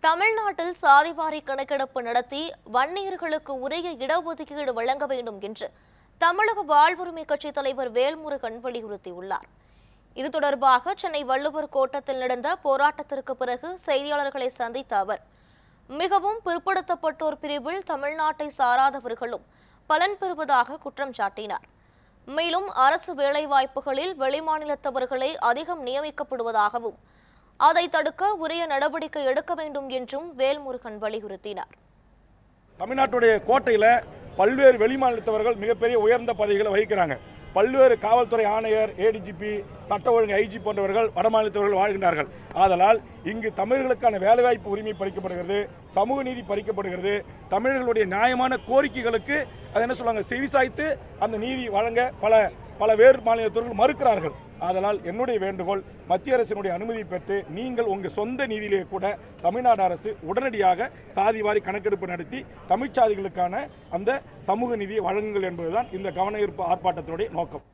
தமிழ்நாட்டில் சாதிவாரி கணக்கெடுப்பு நடத்தி வன்னியர்களுக்கு உரிய இடஒதுக்கீடு வழங்க வேண்டும் என்று தமிழக வாழ்வுரிமை கட்சித் தலைவர் வேல்முருகன் வலியுறுத்தியுள்ளார் இது தொடர்பாக சென்னை வள்ளுவர் கோட்டத்தில் நடந்த போராட்டத்திற்கு பிறகு செய்தியாளர்களை சந்தித்த அவர் மிகவும் பிற்படுத்தப்பட்டோர் பிரிவில் தமிழ்நாட்டை சாராதவர்களும் பலன் பெறுவதாக குற்றம் சாட்டினார் மேலும் அரசு வேலைவாய்ப்புகளில் வெளிமாநிலத்தவர்களே அதிகம் நியமிக்கப்படுவதாகவும் அதை தடுக்க உரிய நடவடிக்கை எடுக்க வேண்டும் என்றும் வேல்முருகன் வலியுறுத்தினார் தமிழ்நாட்டுடைய கோட்டையில் பல்வேறு வெளிமாநிலத்தவர்கள் மிகப்பெரிய உயர்ந்த பதவிகளை வகிக்கிறாங்க பல்வேறு காவல்துறை ஆணையர் ஏடிஜிபி சட்ட ஒழுங்கு ஐஜி போன்றவர்கள் வடமாநிலத்தவர்கள் வாழ்கின்றார்கள் ஆதலால் இங்கு தமிழர்களுக்கான வேலைவாய்ப்பு உரிமை பறிக்கப்படுகிறது சமூக நீதி பறிக்கப்படுகிறது தமிழர்களுடைய நியாயமான கோரிக்கைகளுக்கு அது என்ன சொல்லுவாங்க செவிசாய்த்து அந்த நீதி வழங்க பல பல வேறு மாநிலத்தவர்கள் மறுக்கிறார்கள் ஆதலால் என்னுடைய வேண்டுகோள் மத்திய அரசினுடைய அனுமதி பெற்று நீங்கள் உங்கள் சொந்த நிதியிலேயே கூட தமிழ்நாடு அரசு உடனடியாக சாதிவாரி கணக்கெடுப்பு நடத்தி தமிழ்ச்சாதிகளுக்கான அந்த சமூக நிதியை வழங்குங்கள் என்பதுதான் இந்த கவன ஈர்ப்பு ஆர்ப்பாட்டத்தினுடைய நோக்கம்